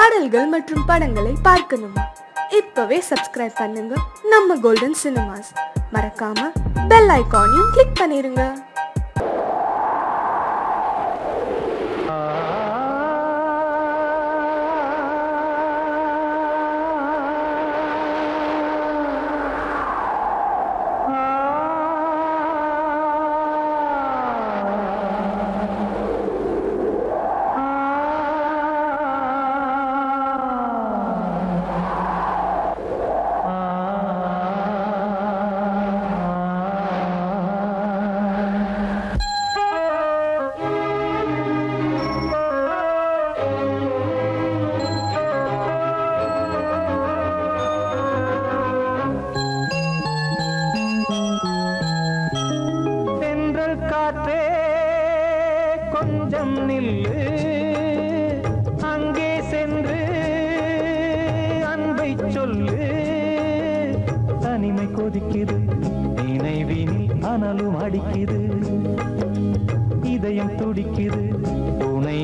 பாடல்கள் மற்றும் படங்களை பார்க்கணுமா இப்பவே சப்ஸ்கிரைப் பண்ணுங்க நம்ம கோல்டன் சினிமாஸ் மறக்காம பெல் ஐகானையும் கிளிக் பண்ணிருங்க தென்றல் காற்றே கொஞ்சம் நில்லு அங்கே சென்று அன்பை சொல்லு தனிமை கொதிக்குது நினைவினில் அனலும் அடிக்குது இதயம் துடிக்குது துணை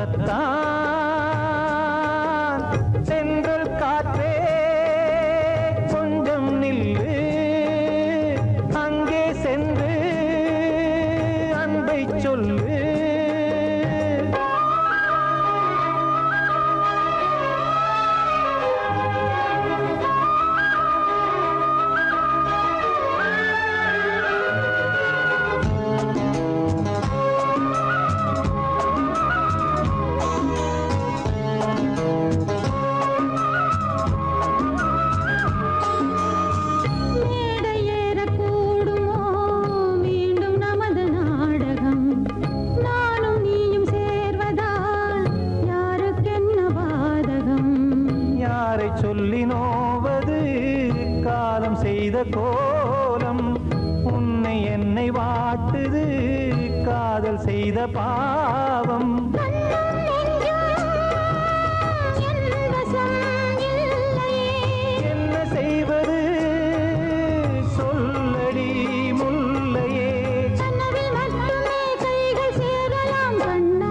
வரத்தான் தென்றல் காற்றே கொஞ்சம் நில்லு அங்கே சென்று அன்பை சொல்லு மேடை ஏறக்கூடுமோ மீண்டும் நமது நாடகம் நானும் நீயும் சேர்வதால் யாருக்கென்ன பாதகம் யாரை சொல்லி நோவது காலம் செய்த கோலம் உன்னை என்னை வாட்டுது காதல் செய்த பாவம் கண்ணும் நெஞ்சும் என் வசம் இல்லையே என்ன செய்வது சொல்லடி முல்லையே கனவில் மட்டுமே கைகள் சேரலாம் கண்ணா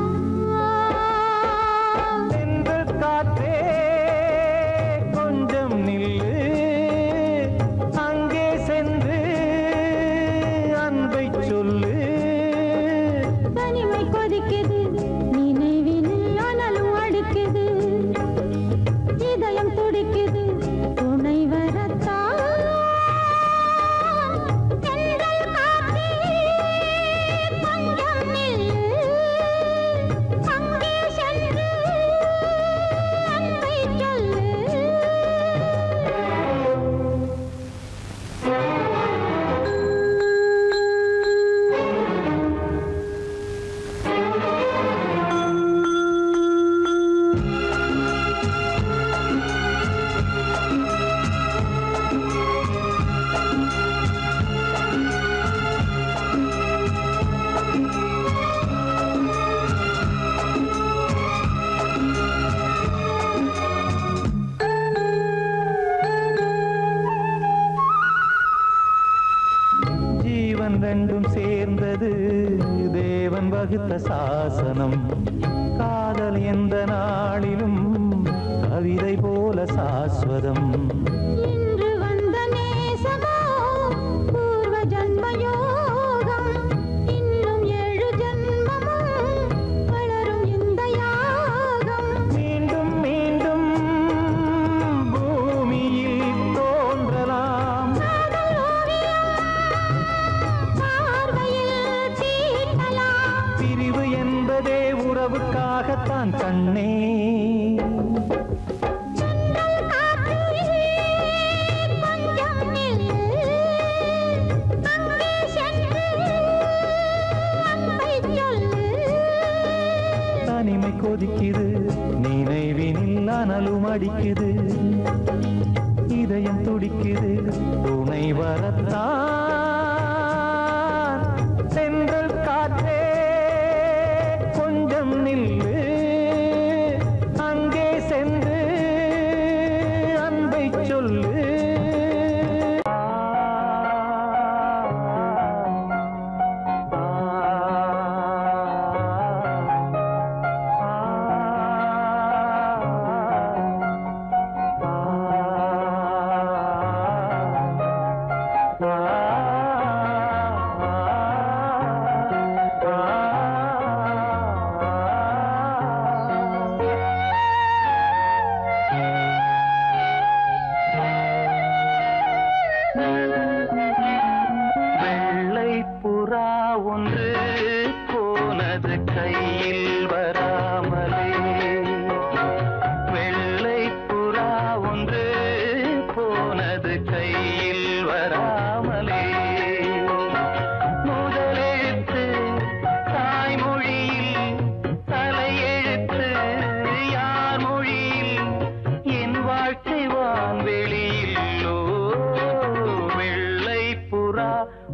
தென்றல் காற்றே கொஞ்சம் நில்லு அங்கே சென்று அன்பை சொல்லு தனிமை கொதிக்குது நினைவினில் அனலும் அடிக்குது இதயம் துடிக்குது துணை வரத்தான் தென்றல் காற்றே கொஞ்சம் நில்லு அங்கே சென்று அன்பை சொல்லு ஜீவன் ரெண்டும் சேர்ந்தது தேவன் வகுத்த சாசனம் காதல் எந்த நாளிலும் கவிதை போல சாஸ்வதம் இன்று வந்த நேசமோ பூர்வ ஜன்ம யோகம் இன்னும் ஏழு ஜன்மமும் வளரும் இந்த யாகம் மீண்டும் மீண்டும் பூமியில் தோன்றலாம் காதல் ஓவியம் பார்வையில் தீட்டலாம் பிரிவு என்பதே உறவுக்காகத்தான் கண்ணே சென்றல் காற்றிலே கொஞ்சம் நில்லு அங்கே சென்று அன்பை சொல்லு தனிமை கொதிக்குது நினைவினில் அனலும் அடிக்குது இதயம் துடிக்குது துணை வரத்தான் சென்றல் காற்றே கொஞ்சம் நில்லு அங்கே சென்று அன்பை சொல்லு ஆ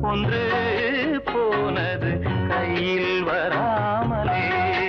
ஒன்று போனது கையில் வராமலே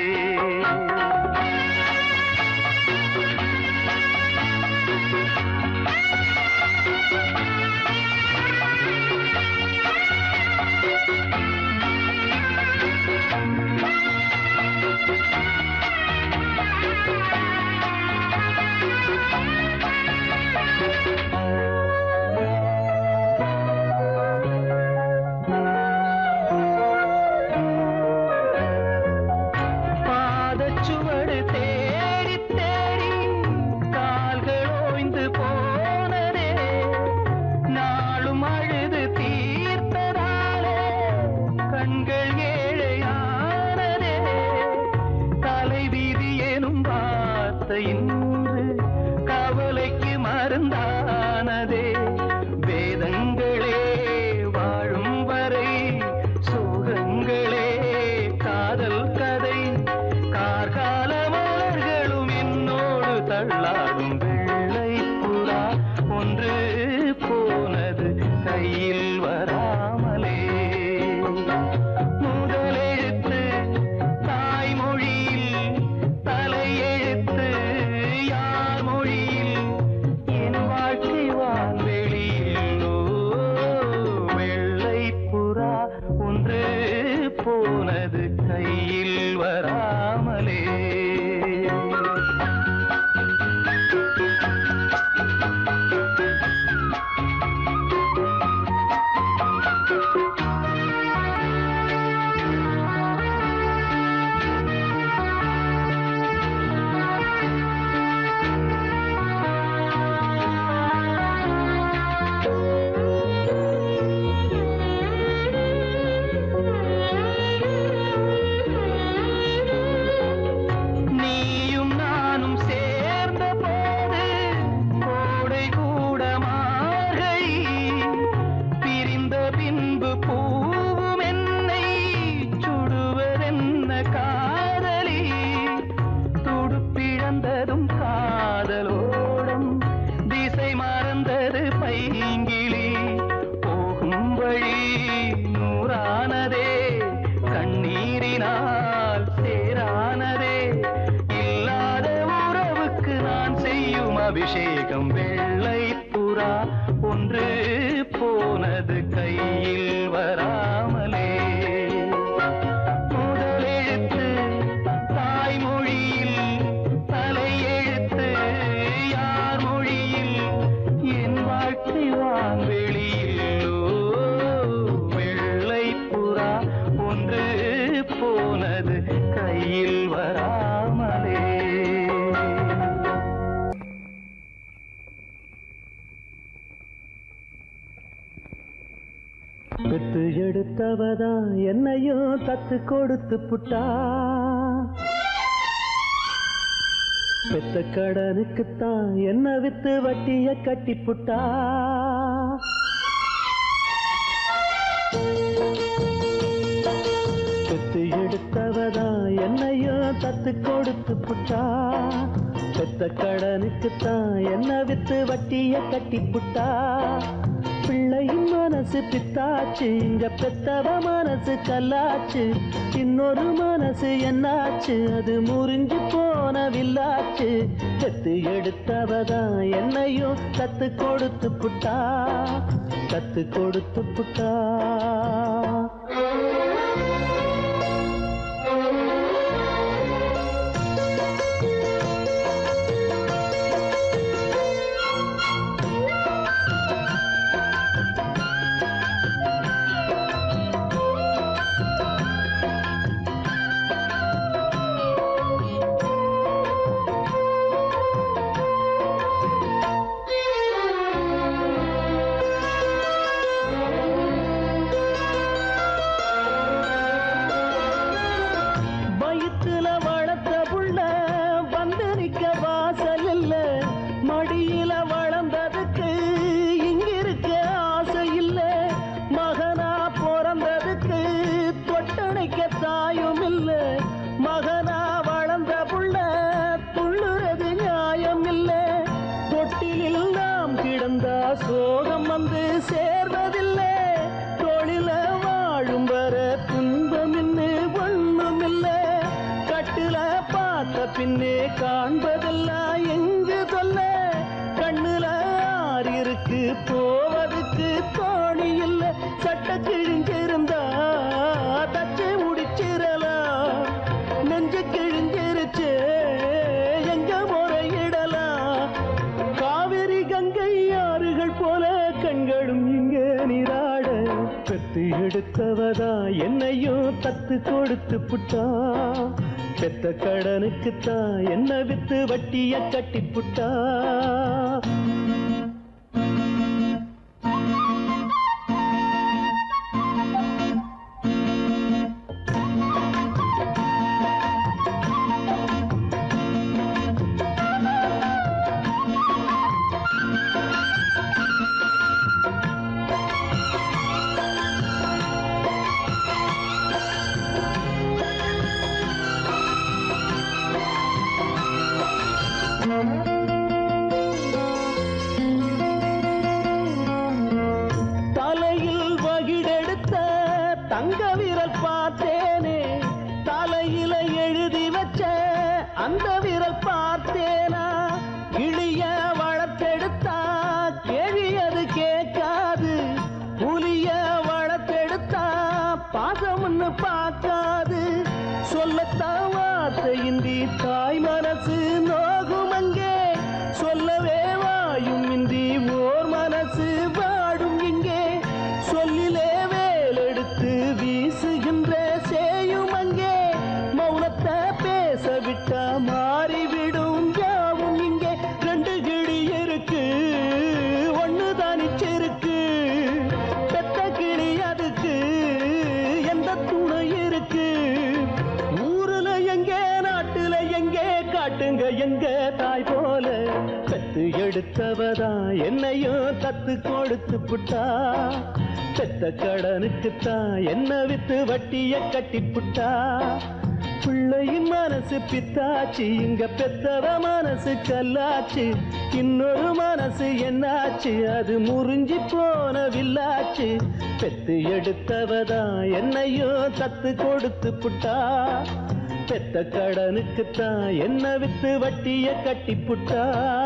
பாதச்சுவடு தேடி தேடி கால்கள் ஓய்ந்து போனதே நாளும் அழுது தீர்த்ததாலே கண்கள் ஏழையானதே தலைவீதி எனும் வார்த்தை இன்று கவலைக்கு மருந்தானதே வேதங்களே வாழும் வரை சோகங்களே காதல் கதை கார்கால மலர்களும் என்னோடு தள்ளாடும் வெள்ளை புறா ஒன்று போனது கையில் வராமலே முதலெழுத்து தாய்மொழியில் தலையெழுத்து யார் மொழியில் என் வாழ்க்கை வான்வெளியில் ஓ, வெள்ளை புறா ஒன்று போனது கையில் வராமலே நீயும் நானும் சேர்ந்த போது கோடை கூட மார்கழி பிரிந்த பின்பு பூவும் என்னை சுடுவதென்ன காதலி துடுப்பிழந்ததும் காதலோடம் திசை மறந்தது பைங்கிளி போகும் வழி நூறானதே கண்ணீரினால் சேரானதே இல்லாத உறவுக்கு நான் செய்யும் அபிஷேகம் வெள்ளை புறா ஒன்று போனது கையில் வராமலே முதலெழுத்து தாய்மொழியில் தலையெழுத்து யார் மொழியில் என் வாழ்க்கை வான்வெளியில் ஓ, வெள்ளை புறா ஒன்று போனது கையில் வராமலே பெத்து எடுத்தவதா என்னையும் தத்து கொடுத்து புட்டா பெத்த கடனுக்குத்தான் என்ன வித்து வட்டிய கட்டி புட்டா பெத்து எடுத்தவதா என்னையும் தத்து கொடுத்து புட்டா பெத்த கடனுக்குத்தான் என்ன வித்து வட்டிய கட்டி புட்டா பிள்ளையின் மனசு பித்தாச்சு இங்க பெத்தவ மனசு கல்லாச்சு இன்னொரு மனசு என்னாச்சு அது முறிஞ்சு போன வில்லாச்சு பெத்து எடுத்தவதான் என்னையும் கத்து கொடுத்து புட்டா கத்து கொடுத்து புட்டா பெத்து எடுத்தவதா என்னையும் தத்து கொடுத்து புட்டா பெத்த கடனுக்குத்தான் என்ன வித்து வட்டிய கட்டி புட்டா தலையில் வகிடெடுத்த தங்க விரல் பார்த்தேனே தலையில எழுதி வச்ச அந்த விரல் பார்த்தேனா கிளிய வளர்த்தெடுத்தா கேள்வி அது கேட்காது புலிய வளர்த்தெடுத்தா பாசம்னு பார்க்காது சொல்லத்தான் வார்த்தையின்றி தாய் மனசு நோகும் அங்கே சொல்லவே வாயும் இன்றி ஓர் மனசு வாடும் இங்கே சொல்லிலே வேலெடுத்து வீசுகின்ற சேயும் அங்கே மௌனத்தை பேச விட்டா மாறிவிடும் யாவும் இங்கே ரெண்டு கிளி இருக்கு ஒண்ணு தானிச்சிருக்கு பெத்த கிளி அதுக்கு எந்த துணை இருக்கு ஊருல எங்கே நாட்டுல எங்கே காட்டுங்க எங்க தாய் போல பெத்து எடுத்தவதா என்னையும் தத்து கொடுத்து புட்டா பெத்த கடனுக்குத்தான் என்ன வித்து வட்டிய கட்டி புட்டா பிள்ளையின் மனசு பித்தாச்சு இங்க பெத்தவ மனசு கல்லாச்சு இன்னொரு மனசு என்னாச்சு அது முறிஞ்சி போன வில்லாச்சு பெத்து எடுத்தவதா என்னையும் தத்து கொடுத்து புட்டா பெத்த கடனுக்குத்தான் என்ன வித்து வட்டிய கட்டி புட்டா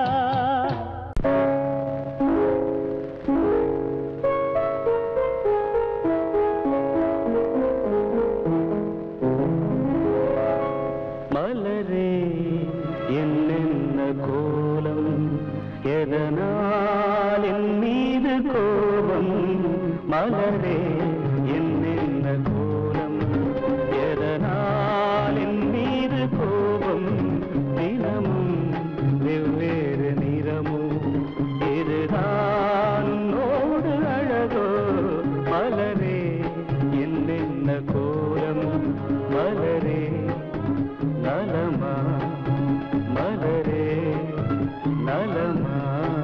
மலரே என்னென்ன கோலம் எதனால் என் மீது கோபம் மலரே என்னென்ன கோலம் எதனால் என் மீது கோபம் தினமும் வெவ்வேறு நிறமும் இதுதான் உன்னோடு அழகோ மலரே என்னென்ன கோலம் மலரே நலமா மலரே நலமா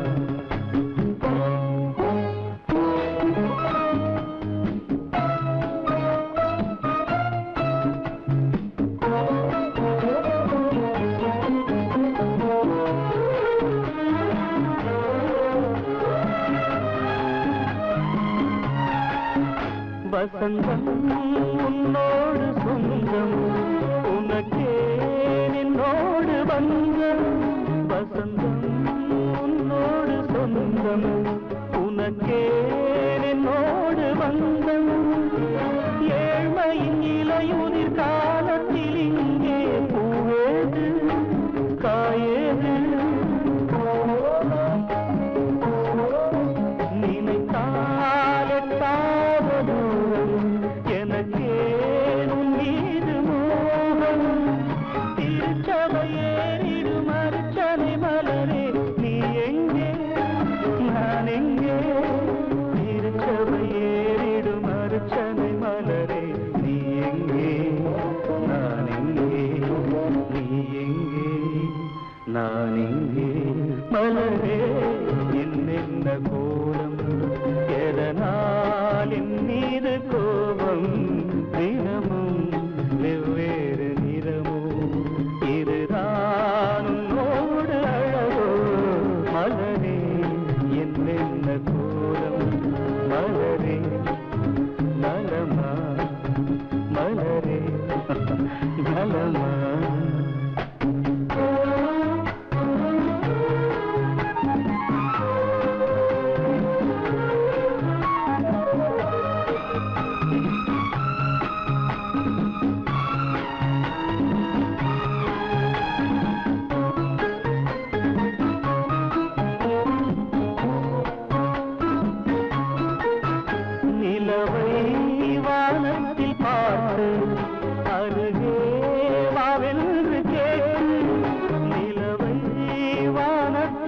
வசந்தம் உன்னோடு சொந்தம் உனக்கே நின்னோடு வந்தம் வசந்தம் உன்னோடு சொந்தம் உனக்கே நின்னோடு வந்தம் ஏழ்மையின் இலையுதிர் காலத்தில் இங்கே பூவேது காயேது நினைத்தால் எட்டாத தூரம் எனக்கே உன் மீது மோகம் திருச்சபையேறிடும் அர்ச்சனை மலரே நீ எங்கே நான் எங்கே திருச்சபையேறிடும் அர்ச்சனை மலரே நீ எங்கே நான் எங்கே நீ எங்கே நான் எங்கே மலரே என்னென்ன கோலம் எதனால் என் மீது கோபம் தினமும் வெவ்வேறு நிறமும் இதுதான் உன்னோடு அழகோ மலரே என்னென்ன கோலம் மலரே நலமா மலரே நலமா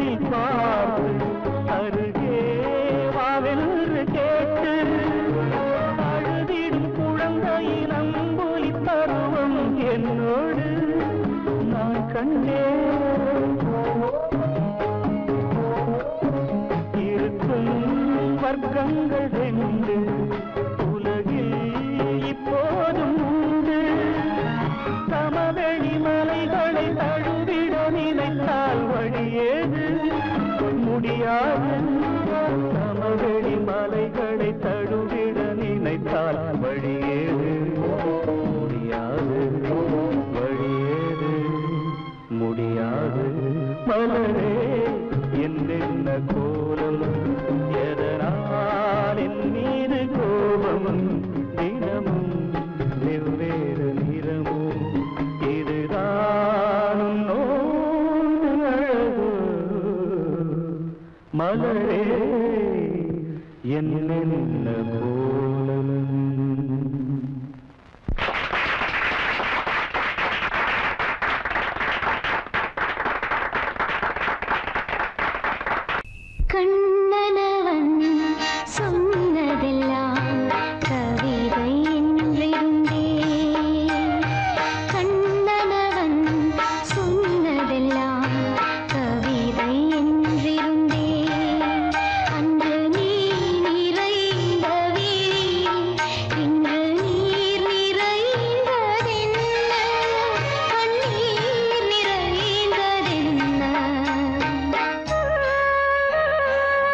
கண்ணில் பார்த்து அருகே வாவென்று கேட்டு அழுதிடும் குழந்தையின் அம்பொலி பருவம் என்னோடு நான் கண்டேன் இருக்கும் வர்க்கங்கள் ரெண்டு உலகில் இப்போதும் உண்டு சமவெளி மலைகளை தழுவிட நினைத்தால் வழியேது முடியாது சமவெளி மலைகளை தழுவிட நினைத்தால் வழியேது முடியாது வழியேது முடியாது மலரே என்னென்ன கோலம் எதனால் என் மீது கோபம் தினமும் வெவ்வேறு நிறமும் இதுதான் உன்னோடு அழகு மலரே என்னென்ன கோலம் கண்ணனவன் சொன்னதெல்லாம் கவிதை என்றிருந்தே கண்ணனவன் சொன்னதெல்லாம் கவிதை என்றிருந்தே அன்று நீ நிறைந்த வீண் இன்று நீர் நிறைந்ததென்ன கண்ணீர் நிறைந்ததென்ன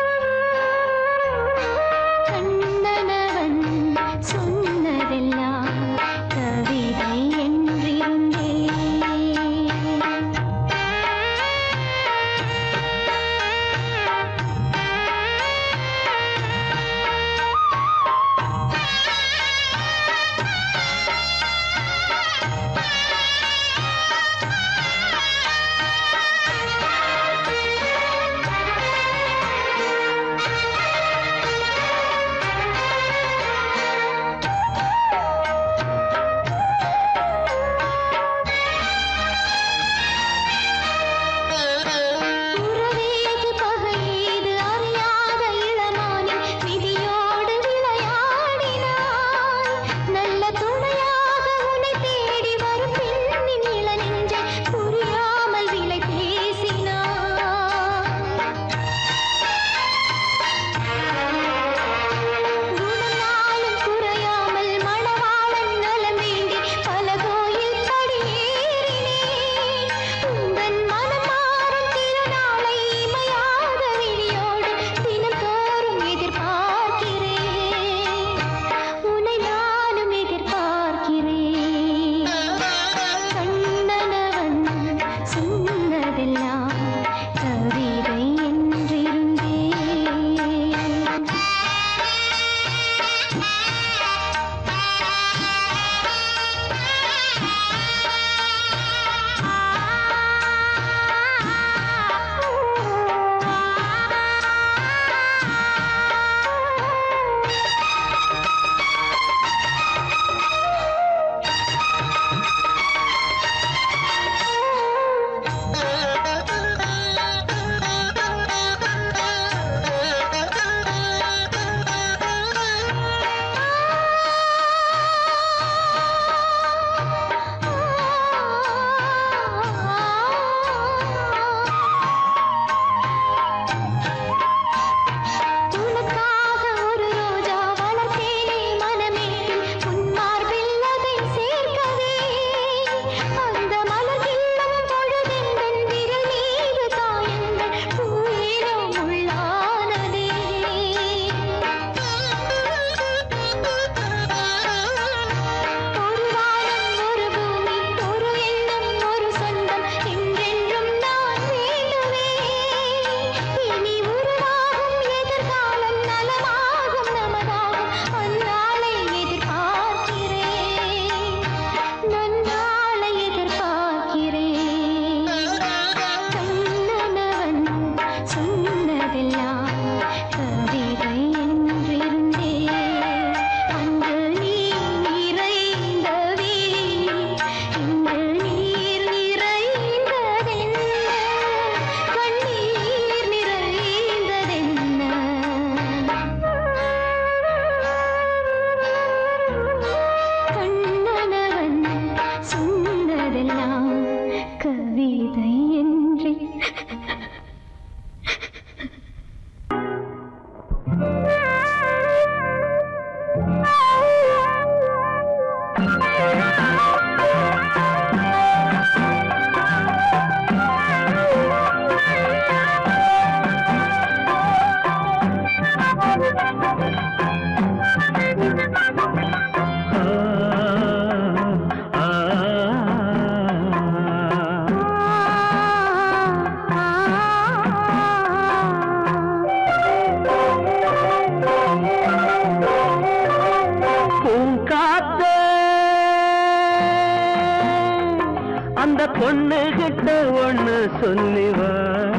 சொல்லிவா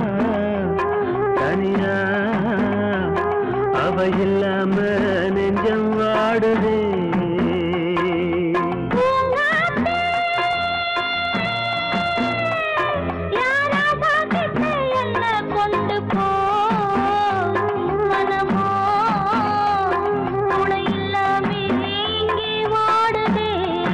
தனியா அவ இல்லாம நெஞ்சம் வாடுதே கொண்டு போ மனமோ துணை இல்லாமே இங்கே வாடுதே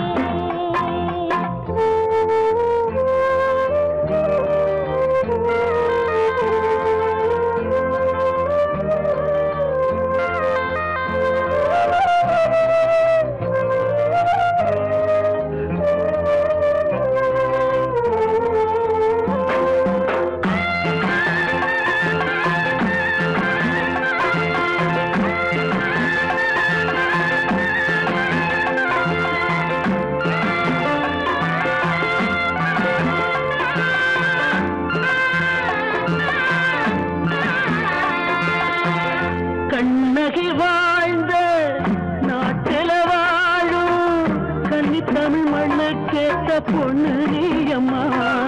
கண்ணகி வாழ்ந்த நாட்டில வாழும் கன்னி தமிழ் மண்ணு கேட்ட பொண்ணு நீ அம்மா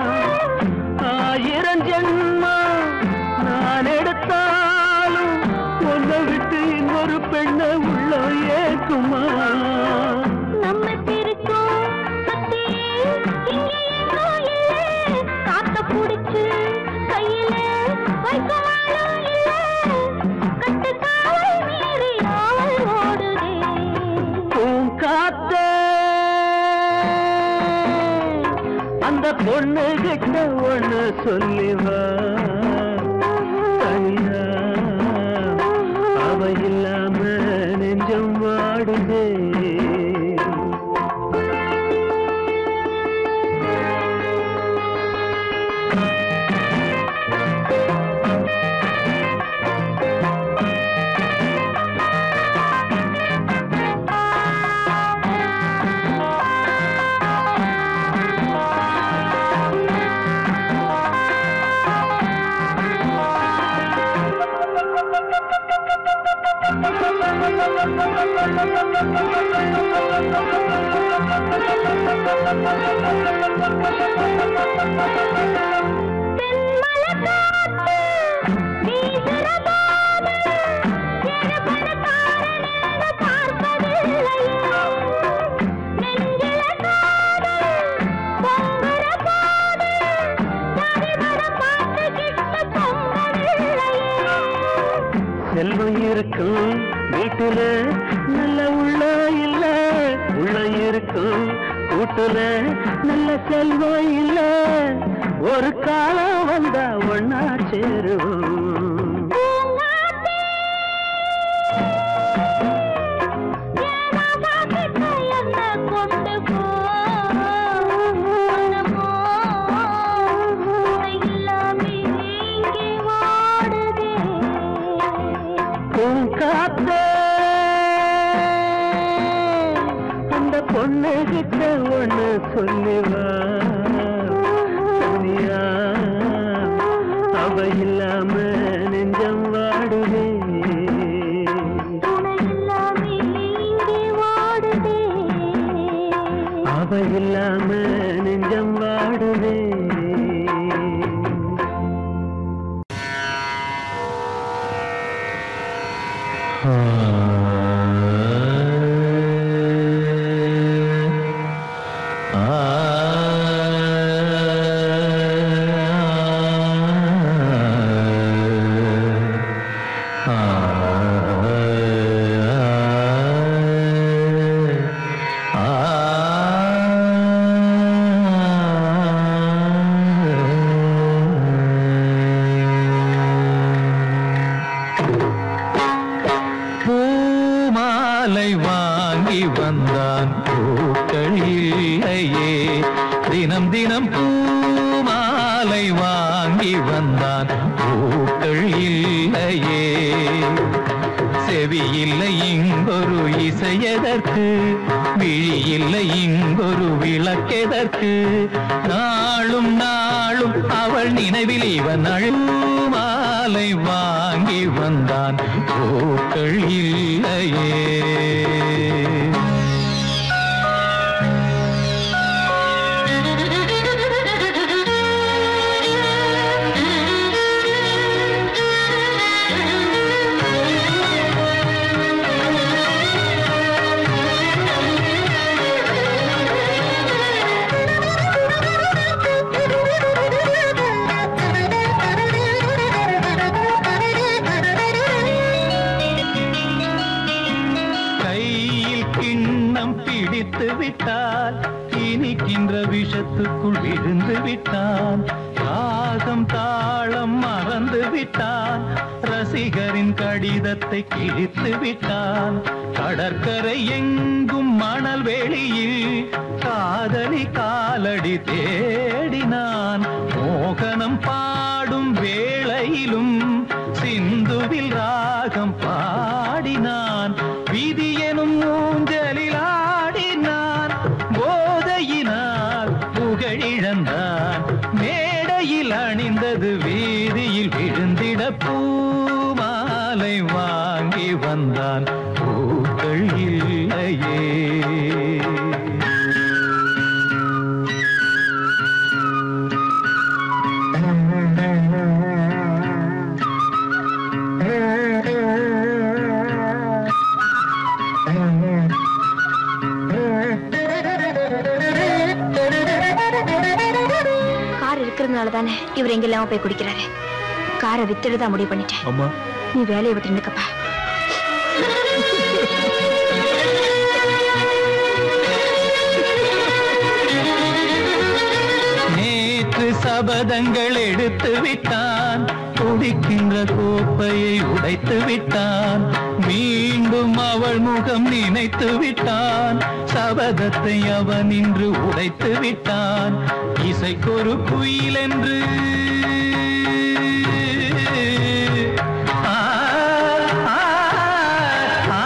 ஆயிரம் ஜென்மா நான் எடுத்தாலும் உன்னை விட்டு இன்னொரு பெண்ணை உள்ள ஏக்குமா நம்ம திருக்கும் பத்தி இங்கே எங்கோ இல்லை காத்த புடிச்சு கையில வைக்கவாளும் இல்லை கட்டு காவல் மீறி ஆவல் ஓடுதே பூங்காத்த அந்த பொண்ணு கிட்ட ஒண்ணு சொல்லிவா தனியா அவ இல்லாம நெஞ்சம் வாடுதே செல்வம் இருக்கும் வீட்டுல நல்ல உள்ள இல்ல உள்ள இருக்கும் கூட்டுல நல்ல செல்வம் இல்ல ஒரு காலம் வந்தா ஒன்னா சேருவோம் கொண்டு போ மனமோ துணை இல்லாமே இங்கே வாடுதே பூங்காத்த அந்த பொண்ணு கிட்ட ஒண்ணு சொல்லிவா தனியா அவ இல்லாம நெஞ்சம் வாடுதே துணை இல்லாமே இங்கே வாடுதே அவ இல்லாம நெஞ்சம் வாடுதே பூமாலை வாங்கி வந்தான் பூக்கள் இல்லையே தினம் தினம் பூமாலை வாங்கி வந்தான் பூக்கள் இல்லையே செவி இல்லை இங்கொரு இசையதற்கு விழி இல்லை இங்கொரு விளக்கெதற்கு நாளும் நாளும் அவள் நினைவில் இவன் அழுமாலை வாங்கி வந்தான் பூக்கள் இல்லையே Thank you. கூட்டுக்குள் விழுந்து விட்டான் ராகம் தாளம் மறந்து விட்டான் ரசிகரின் கடிதத்தை கிழித்து விட்டான் கடற்கரை எங்கும் மணல் வெளியில் காதலி காலடி தேடினான் மோகனம் பாடும் வேளையிலும் சிந்துவில் ராகம் பாடினான் விதி எனும் ஊஞ்சலில் ஆடினான் போதையினால் புகழிழந்தான் மேடையில் அணிந்தது வீதியில் விழுந்திட பூமாலை வாங்கி வந்தான் பூக்கள் இல்லையே கார் இருக்கிறதுனால தானே இவர் எங்க இல்லாம போய் குடிக்கிறாரு காரை வித்துட்டு தான் முடிவு பண்ணிட்டேன் அம்மா நீ வேலையை விட்டு இருந்துக்கப்பா நேற்று சபதங்கள் எடுத்து விட்டான் குடிக்கின்ற கோப்பையை உடைத்து விட்டான் மீண்டும் அவள் முகம் நினைத்து விட்டான் சபதத்தை அவன் இன்று உடைத்து விட்டான் இசைக்கொரு குயில் என்று ஆ, ஆ, ஆ,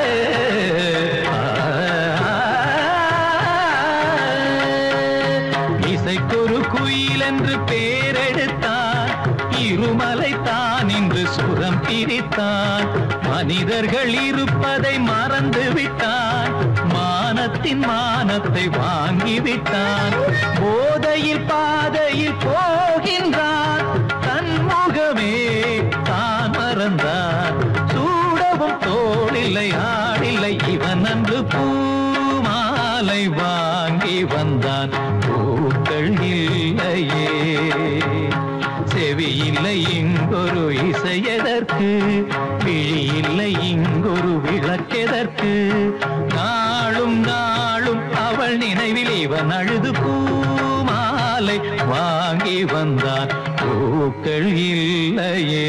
இசைக்கொரு குயில் என்று பேரெடுத்தான் இருமலை தான் இன்று சுரம் பிரித்தான் மனிதர்கள் இருப்பதை மறந்து விட்டான் மானத்தின் மானத்தை வாங்கி விட்டான் போதையில் பாதையில் போகின்றான் தன் முகமே தான் மறந்தான் சூடவும் தோளில்லை ஆடில்லை இவன் அன்று பூமாலை வாங்கி வந்தான் பூக்கள் இல்லையே செவி இல்லை இங்கொரு இசையதற்கு விழி இல்லை இங்கொரு விளக்கெதற்கு நாளும் நாளும் அவள் நினைவில் இவன் அழுது பூமாலை வாங்கி வந்தான் பூக்கள் இல்லையே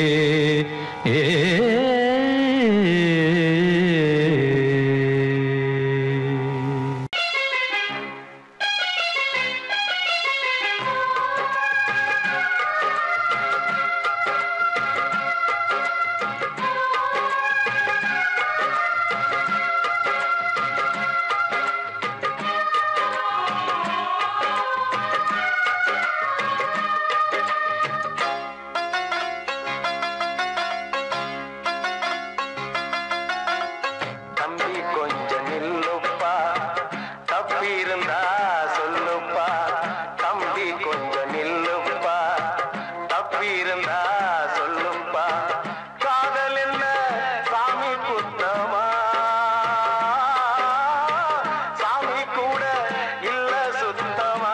ஏ தம்பி கொஞ்சம் நில்லுப்பா தப்பி இருந்தா சொல்லுப்பா தம்பி கொஞ்சம் நில்லுப்பா தப்பி இருந்தா சொல்லுப்பா காதல் என்ன சாமி குத்தமா சாமி கூட இல்ல சுத்தமா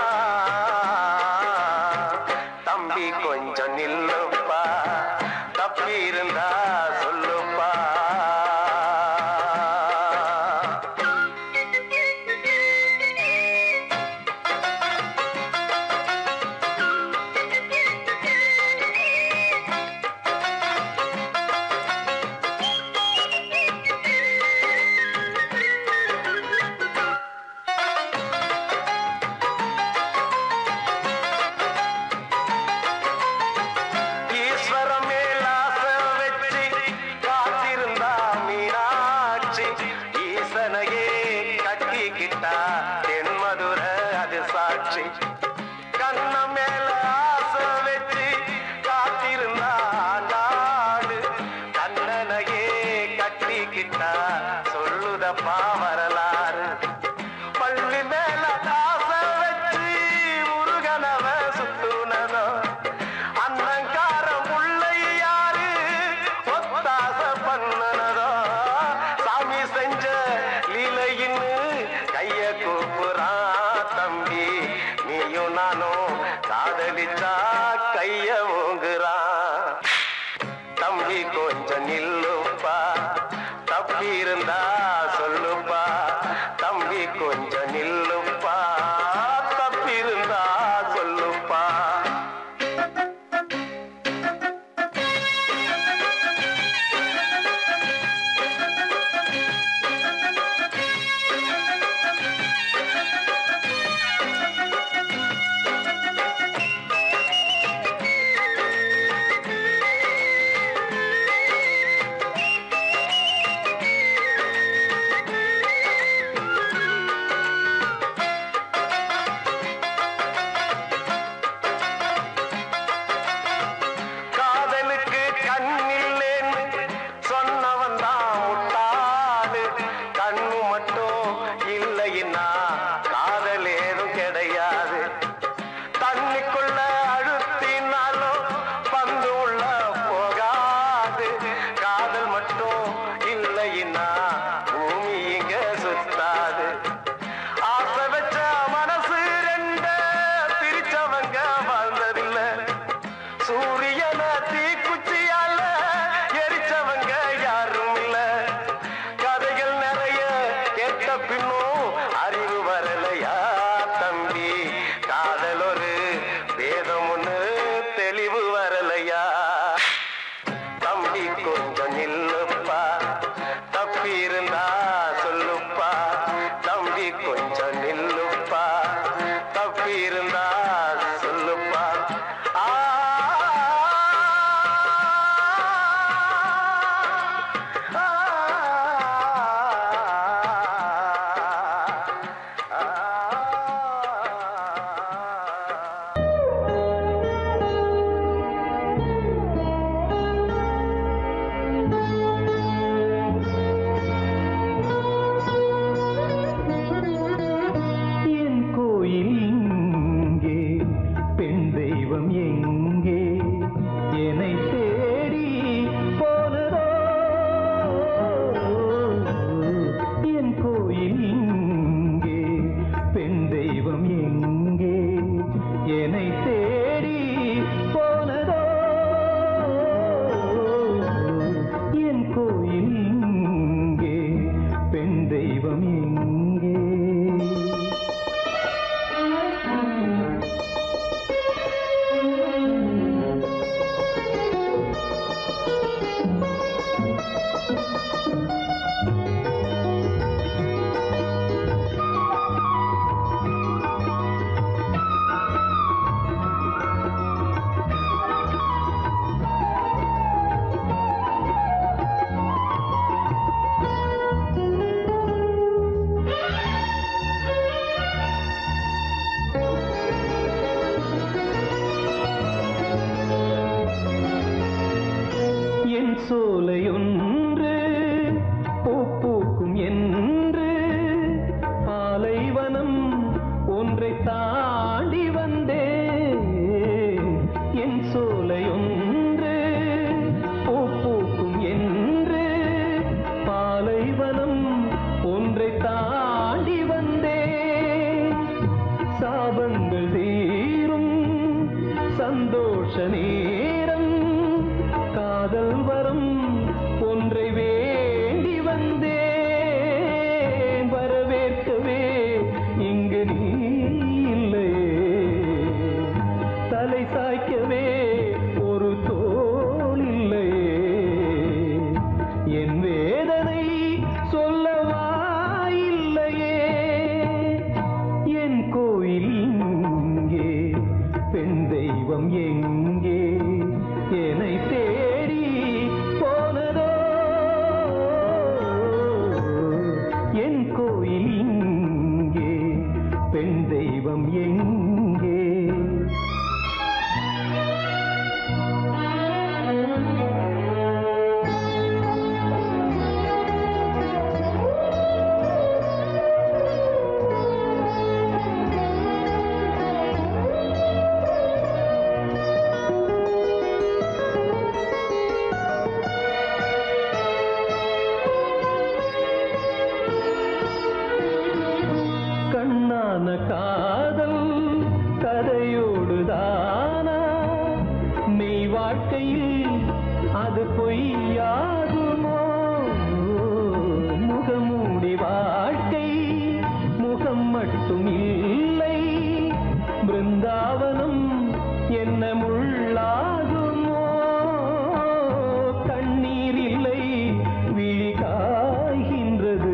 தம்பி கொஞ்சம் நில்லுப்பா தப்பி இருந்தா சொல்லுப்பா சோலையொன்று பூ பூக்கும் என்று பாலைவனம் ஒன்றை தாண்டி வந்தேன் என் சோலையொன்று பூ பூக்கும் என்று பாலைவனம் ஒன்றை தாண்டி வந்தேன் சாபங்கள் தீரும் சந்தோஷ நேரம் காதல் வரம் ஒன்றை வேண்டி வந்தேன் வரவேற்கவே இங்கு நீ இல்லையே தலை சாய்க்கவே ஒரு தோள் இல்லையே என் வேதனை சொல்லவா இல்லையே என் கோயில் இங்கே பெண் தெய்வம் எங்கே என்னை தேடி போனதோ என் கோயில் இங்கே பெண் தெய்வம் எங்கே கண்ணான காதல் கதையோடு தானா மெய் வாழ்க்கையில் அது பொய்யாகுமோ முகமூடி வாழ்க்கை முகம் மட்டும் இல்லை பிருந்தாவனம் என்ன முள்ளாகுமோ கண்ணீர் இல்லை விழி காய்கின்றது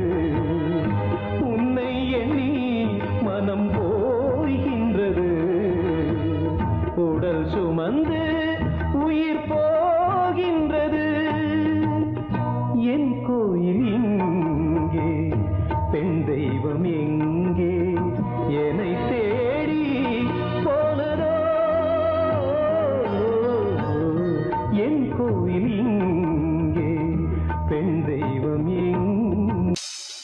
உன்னை எண்ணி மனம் போகின்றது உடல் சுமந்து உயிர் போகின்றது என் கோயில் இங்கே பெண் தெய்வம் எங்கே என்னை தேடி போனதோ என் கோயில் இங்கே பெண் தெய்வம் எங்கே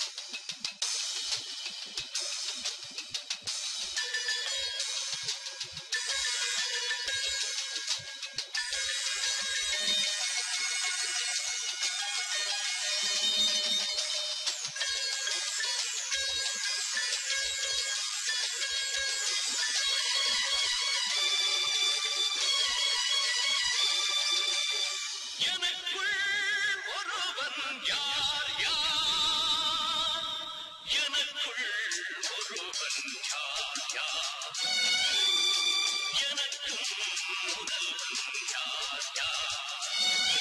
எனக்குள் ஒருவன் யார் யார் எனக்குள் ஒருவன் யார் யார் எனக்கும் முதல்வன் யார் யார்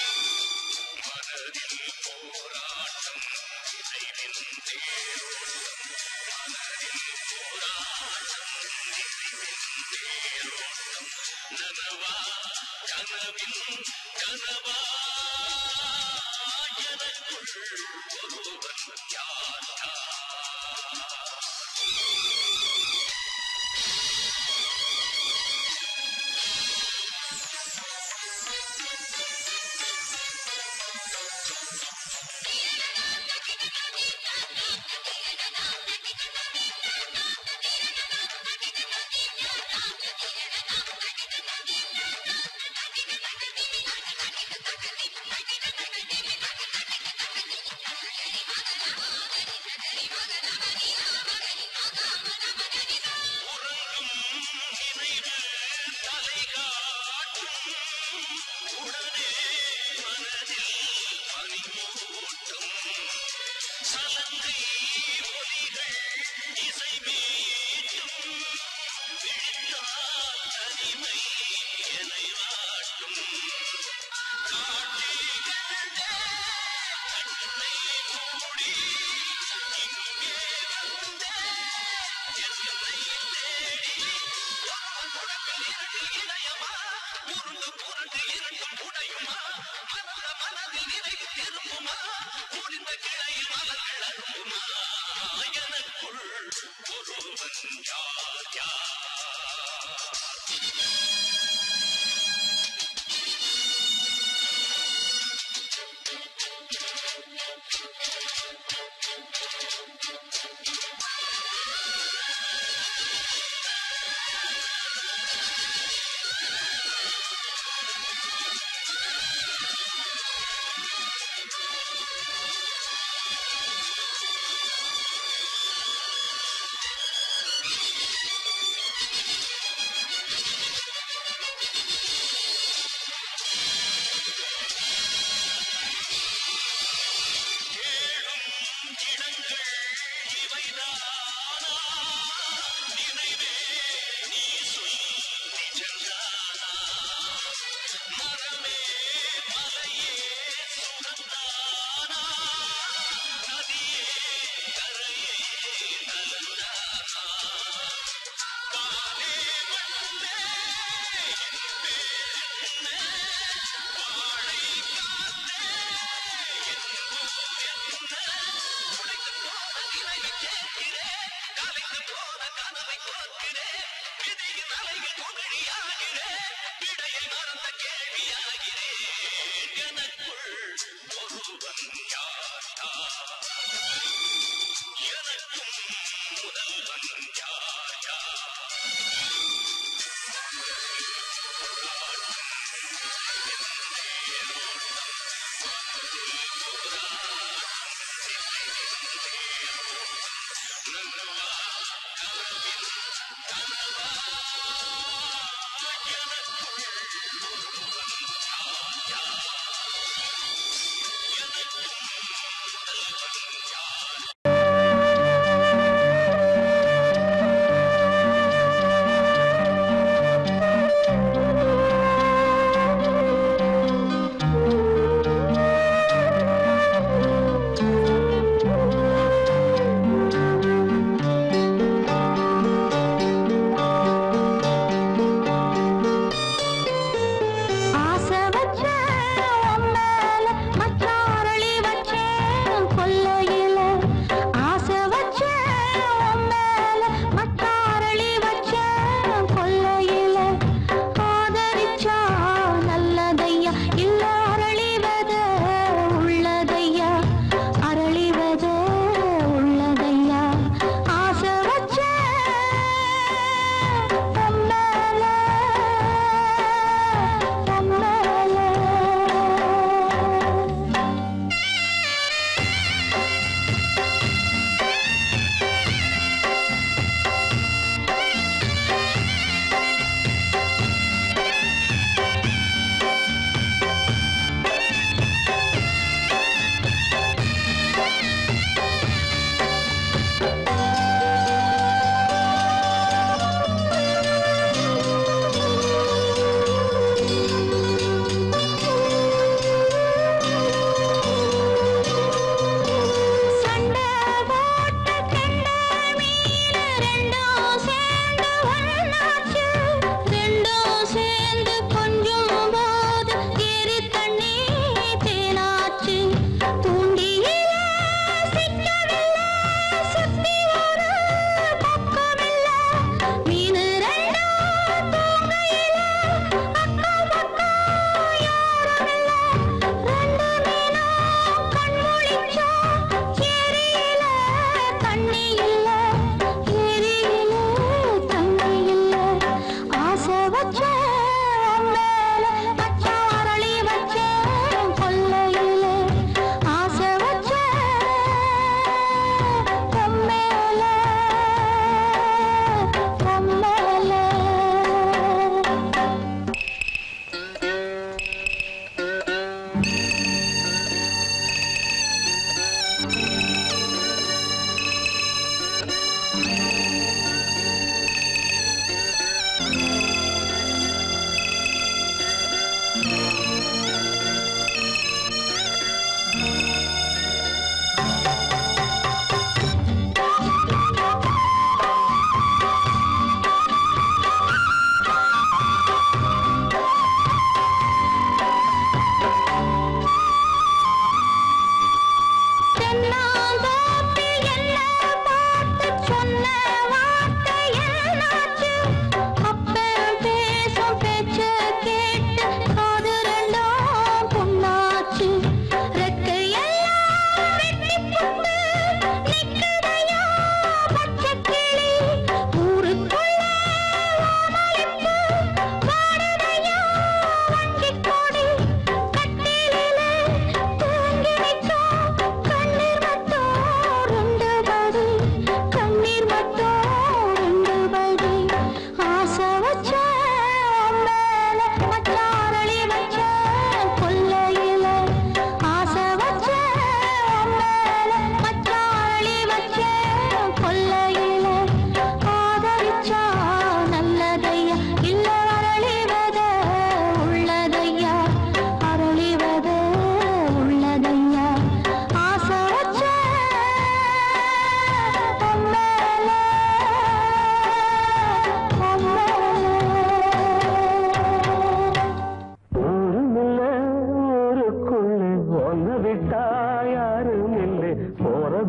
மனதில் போராட்டம் இறைவின் தேரோட்டம் மனதில் போராட்டம் இறைவின் தேரோட்டம் நனவா கனவின் கனவா எனக்குள் ஒருவன் யார் யார் உறங்கும் நினைவு தலை காட்டும் உடனே மனதில் பனிமூட்டும் சலங்கை ஒலிகள் இசை மீட்டும் விழித்தால் தனிமை என்னை வாட்டும் காட்டிலே கண்ணை மூடி இங்கே வந்தே என்னை தேடி கொடுக்கல் இரண்டு இதயமா உருண்டு புரண்டு இரண்டும் உடையுமா மனத மனதில் நினைவு திரும்புமா முடிந்த கிளையில் மலர்கள் அரும்புமா எனக்குள் ஒருவன் யார் யார் மரமே மலையே சுகந்தானா நதியே கரையே நலந்தானா காலே மண்ணே என் பேரென்ன வாழை காத்தே என் ஊர் என்ன உடைத்து போன நினைவை கேட்கிறேன் கலைந்து போன கனவை கோர்க்கிறேன் விதியின் அலையில் குமிழியாகிறேன் விடையை மறந்த கேள்வியாகிறேன் எனக்குள் ஒருவன் யாரா எனக்கும் முதல்வன் யார் யார் எனக்கும் முதல்வன் யார்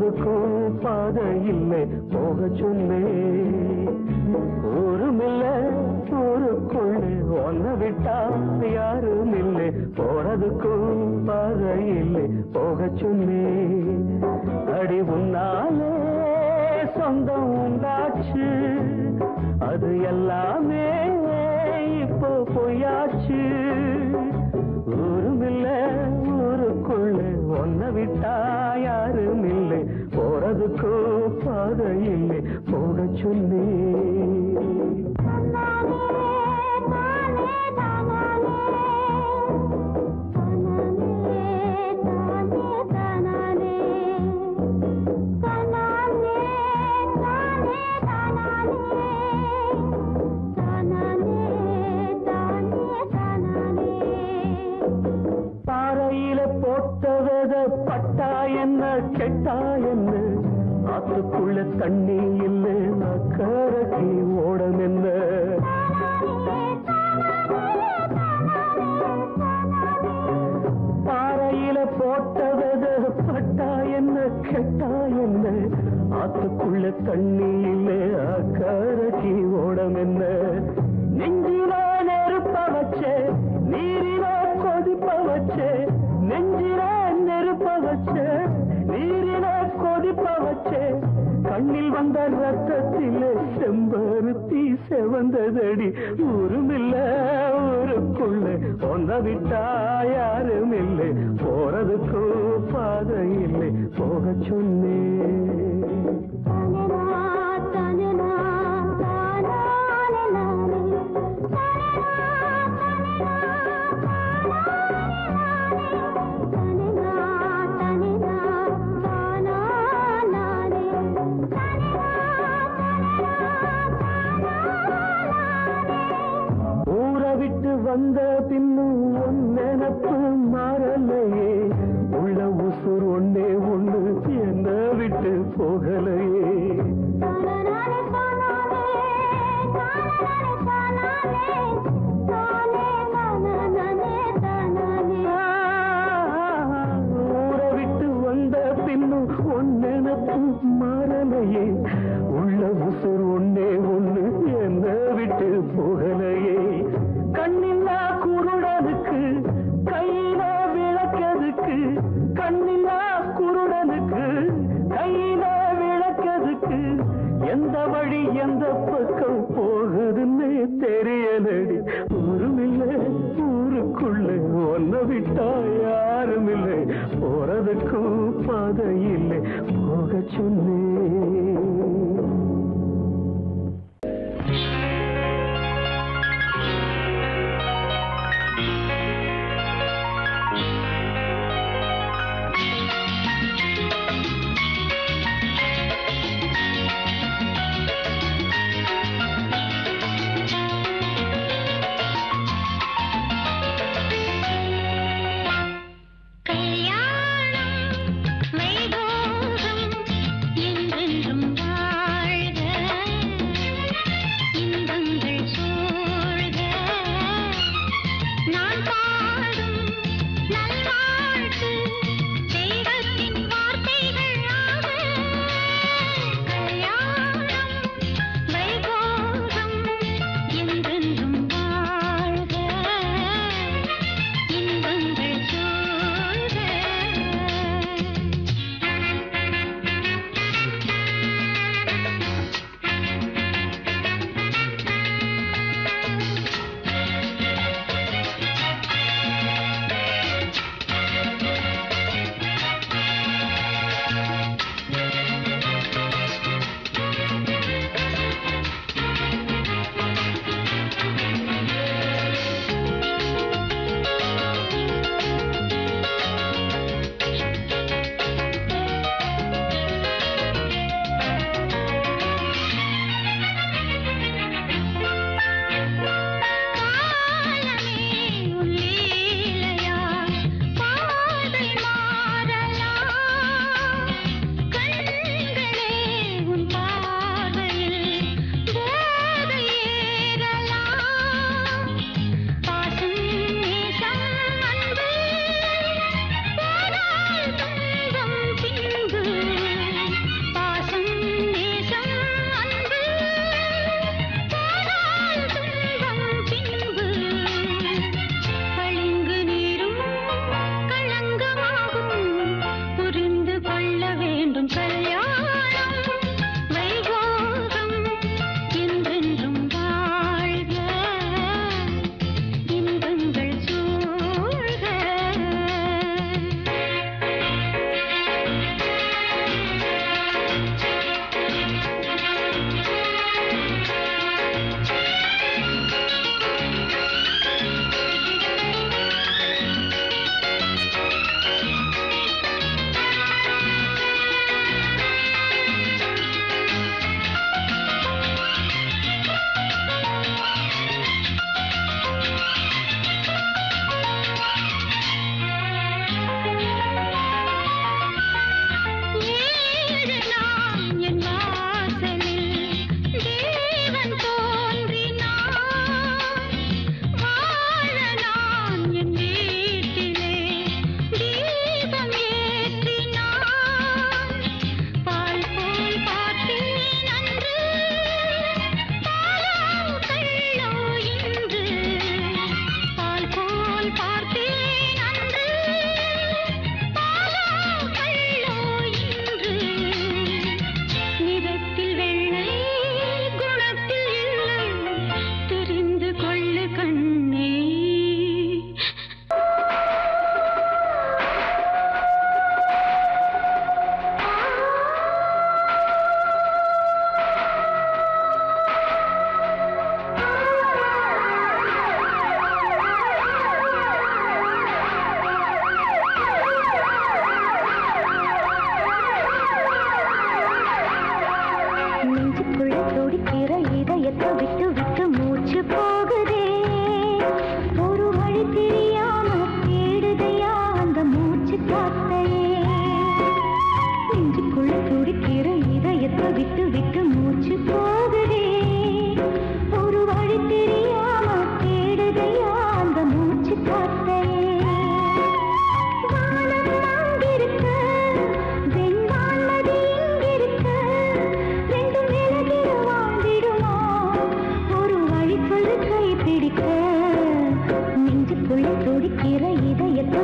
போறதுக்கும் பாதை இல்லை போக சொன்னே ஊருமில்ல ஊருக்குள்ளே ஒன்ன விட்டா யாரும் இல்லை போறதுக்கும் பாதை இல்லை போக சொன்னே அடி உன்னாலே சொந்தம் உண்டாச்சு அது எல்லாமே இப்போ பொய்யாச்சு ஊருமில்ல ஊருக்குள்ள ஒன்ன விட்டா யாரும் இல்லை போறதுக்கோ பாதை இல்லை போக சொல்லி பாறையில போட்ட வித பட்டா என்ன கெட்டா என்ன ஆத்துக்குள்ள தண்ணி இல்லை அக்கறைக்கு ஓடம் என்ன பாறையில போட்ட வித பட்டா என்ன கெட்டா என்ன ஆத்துக்குள்ள தண்ணி இல்லை அக்கறைக்கு ஓடம் என்ன நெஞ்சில நெருப்ப வச்சே நீரில கொதிப்ப வச்சே நெஞ்சில நெருப்ப வச்சே நீரில கொதிப்ப வச்சே கண்ணில் வந்த ரத்தத்திலே செம்பருத்தி செவந்ததடி ஊருமில்ல ஊருக்குள்ள ஒன்ன விட்டா யாரும் இல்லை போறதுக்கு பாதை இல்லை போக சொன்னே ஊரை விட்டு வந்த பின்னும் உன் நினப்பு மாறலையே உள்ள உசுர் ஒன்னே ஒண்ணு என்ன விட்டு போகலையே ஊரை விட்டு வந்த பின்னும் உன் நினப்பு மாறலையே உள்ள உசுர் ஒன்னே ஒண்ணு என்ன விட்டு போகலையே கண்ணில்லா குருடனுக்கு கையில விளக்கதுக்கு கண்ணில்லா குருடனுக்கு கையில விளக்கதுக்கு எந்த வழி எந்த பக்கம் போகுதுன்னு தெரியலடி ஊருமில்லை ஊருக்குள்ள ஒன்ன விட்டா யாரும் இல்லை போறதுக்கும் பாதை இல்லை போக சொன்னேன் கல்யாணம் வைபோகம் என்றென்றும்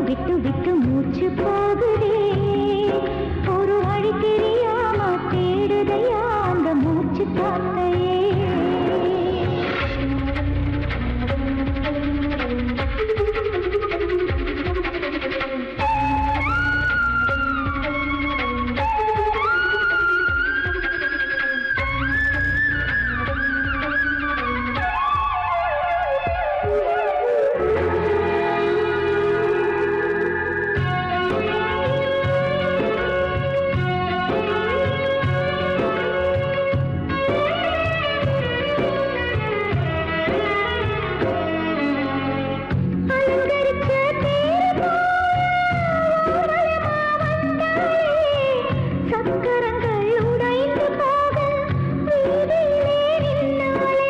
விட்டு விட்டு மூச்சு போகுதே ஒரு வழி தெரியாம தேடுதையா அந்த மூச்சு காத்தையே அலங்கரிச்ச தேர்வா ஊர்வலமா வந்தாயே. சக்கரங்கள் உடைந்து போக வீதியிலே நின்னாளே.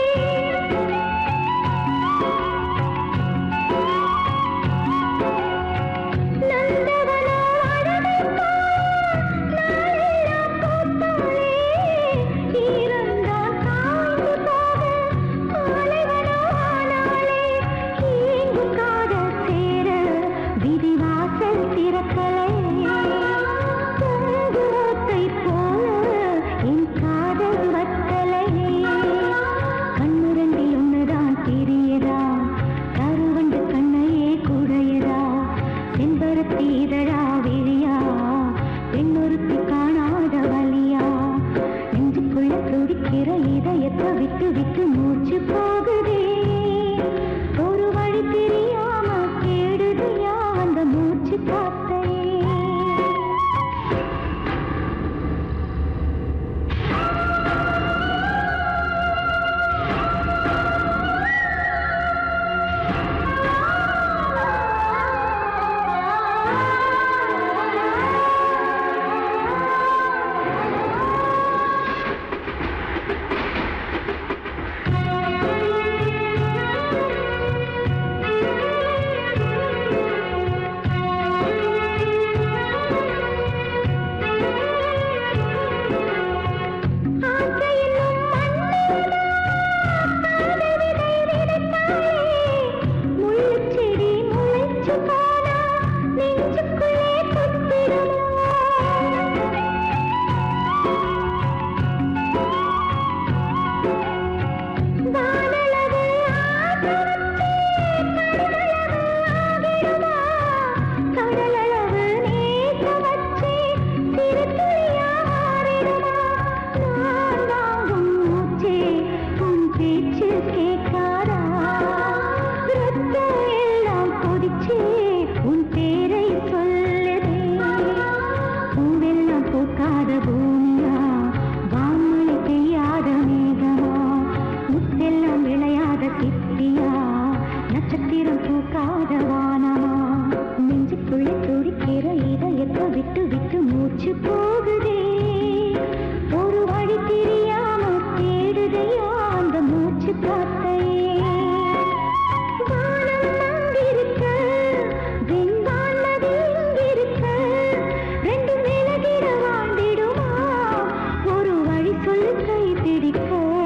நந்தவனோ அழகைப் நாளெல்லாம் பூத்தாளே. ஈரந்தான் காய்ந்து போக பாலைவனோ ஆனாளே. ஏங்கும் காதல் சேர விதிவாசல் திறக்கலை. பூங்குருத்தைப் போல என் காதல் வத்தலை. கண்ணுரண்டில் ஒண்ணுதான் தெரியதா கருவண்டு கண்ணையே குடையதா செம்பருத்தி இதழா விழியா பெண்ணொருத்தி காணாத வலியா நெஞ்சுக்குள்ள துடிக்கிற இதயத்தை விட்டு விட்டு மூச்சு போகுதே ஒரு வழி தெரியாம கேடுதையா அந்த மூச்சு காத்தையே ஆசையிலும் முள்ளுச் செடி முளைச்சு போனா நெஞ்சுக்குள்ளே கொத்திடுமா வானளவு ஆசை ஆகிடுமா கடலளவு நேசம் வச்சு சிறு துளியா மாறிடுமா நான் வாங்கும் மூச்சே உன் பேச்சு கேட்காதா ரத்தம் எல்லாம் கொதிச்சே உன் பேரை சொல்லுதே பூவெல்லாம் பூக்காத பூமியா வான்மொழி பெய்யாத மேகமா முத்தெல்லாம் விளையாத சிப்பியா நட்சத்திரம் பூக்காத வானமா நெஞ்சுக்குள்ளே துடிக்கிற இதயத்தை விட்டு விட்டு மூச்சு போகுதே ஒரு வழி தெரியாம தேடுதையா அந்த மூச்சு காத்தையே வானம் அங்கிருக்க வெண்வானது இங்கிருக்க ரெண்டும் விலகிட வாழ்ந்திடுமா ஒரு வழி சொல்லு கை பிடிக்க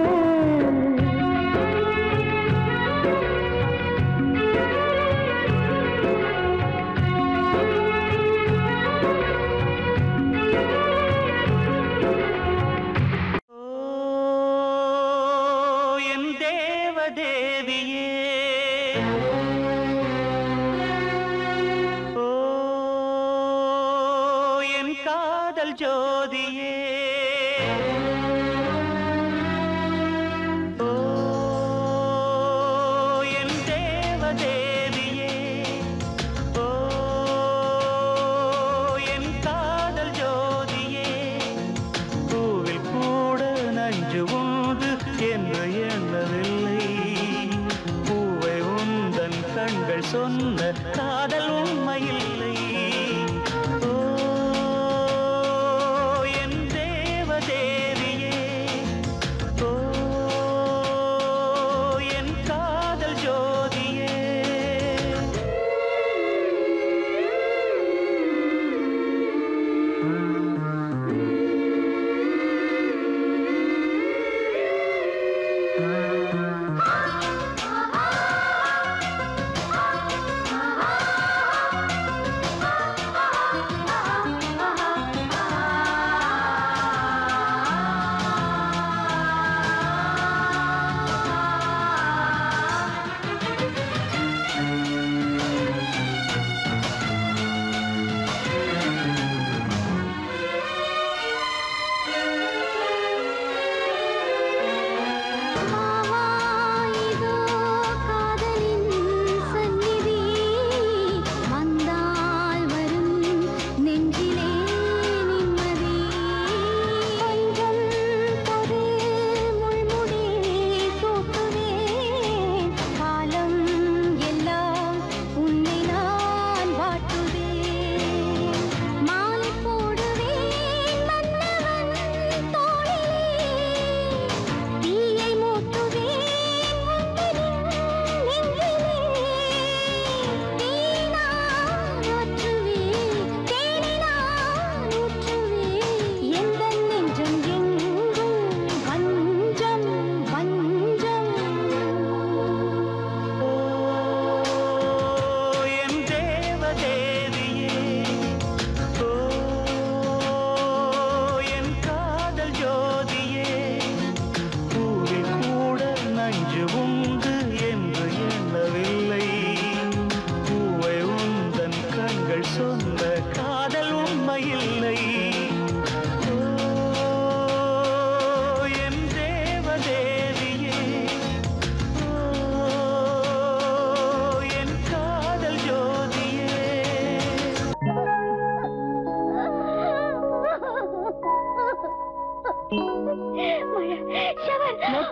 ஓ என் தேவதேவியே ஓ என் காதல் ஜோதியே ஓ என் தேவதேவியே ஓ என் காதல் ஜோதியே பூவில் கூட நஞ்சு உண்டு என்று எண்ணவில்லை பூவை உந்தன் கண்கள் சொன்ன காதல் உண்மையில்லை ஓ என் தேவதேவியே ஓ என் காதல் ஜோதியே ஆ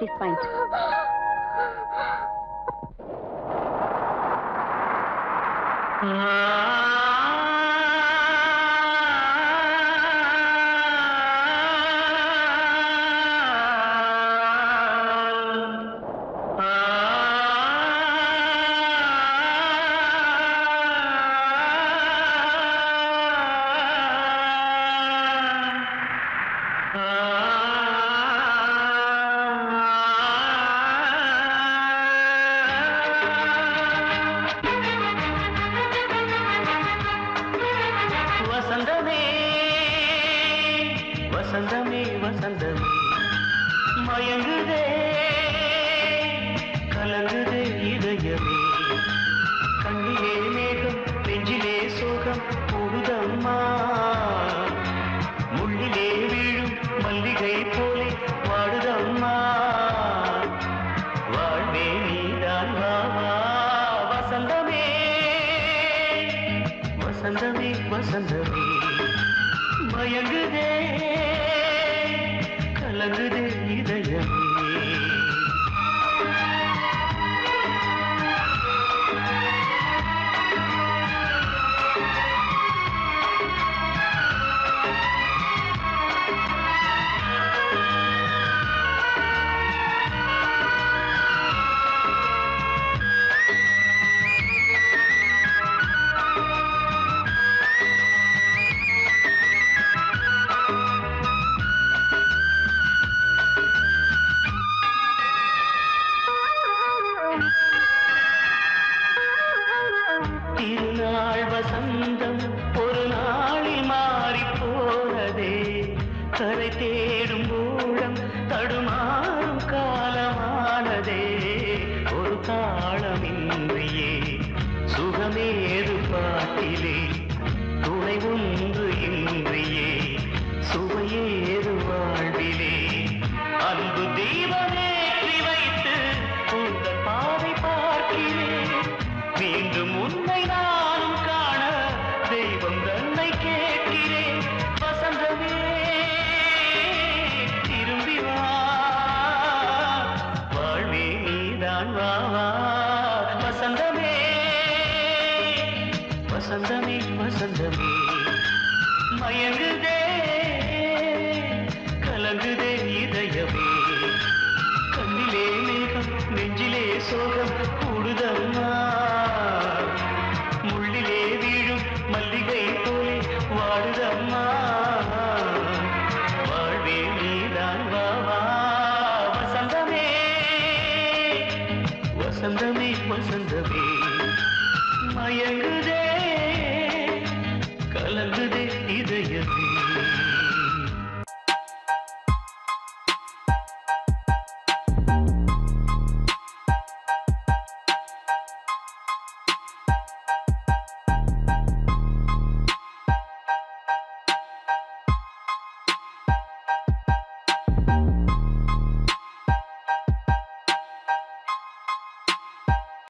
this point. வசந்தமே வசந்தமே வசந்தமே மயங்குதே கலங்குதே இதயமே கண்ணிலே மேகம் நெஞ்சிலே சோகம் கூடுதம்மா முள்ளிலே வீழும் மல்லிகை போலே வாடுதம்மா வாழ்வே நீதான் வா வா வசந்தமே வசந்தமே வசந்தமே மயங்குதே கலங்குதே இதயமே திருநாள் வசந்தம் ஒரு நாளில் மாறி போனதே கரை தேடும் ஊழம் தடுமாறும் காலமானதே ஒரு தாளமின்றியே சுகமேது பாட்டிலே துணை ஒன்று இன்றியே சுவையேது வாழ்விலே அன்பு தீபமேற்றி வைத்து உங்கள் பாதை பார்க்கிறேன் மீண்டும் உன்னை நானும் காண தெய்வம் தன்னை கேட்கிறேன் வசந்தமே திரும்பி வா வாழ்வே நீதான் வா வா வசந்தமே வசந்தமே வசந்தமே மயங்குதே கலங்குதே இதயமே கண்ணிலே மேகம் நெஞ்சிலே சோகம் கூடுதம்மா முள்ளிலே வீழும் மல்லிகை போலே வாடுதம்மா வாழ்வே நீதான் வா வா வசந்தமே வசந்தமே வசந்தமே மயங்குதே கலங்குதே இதயமே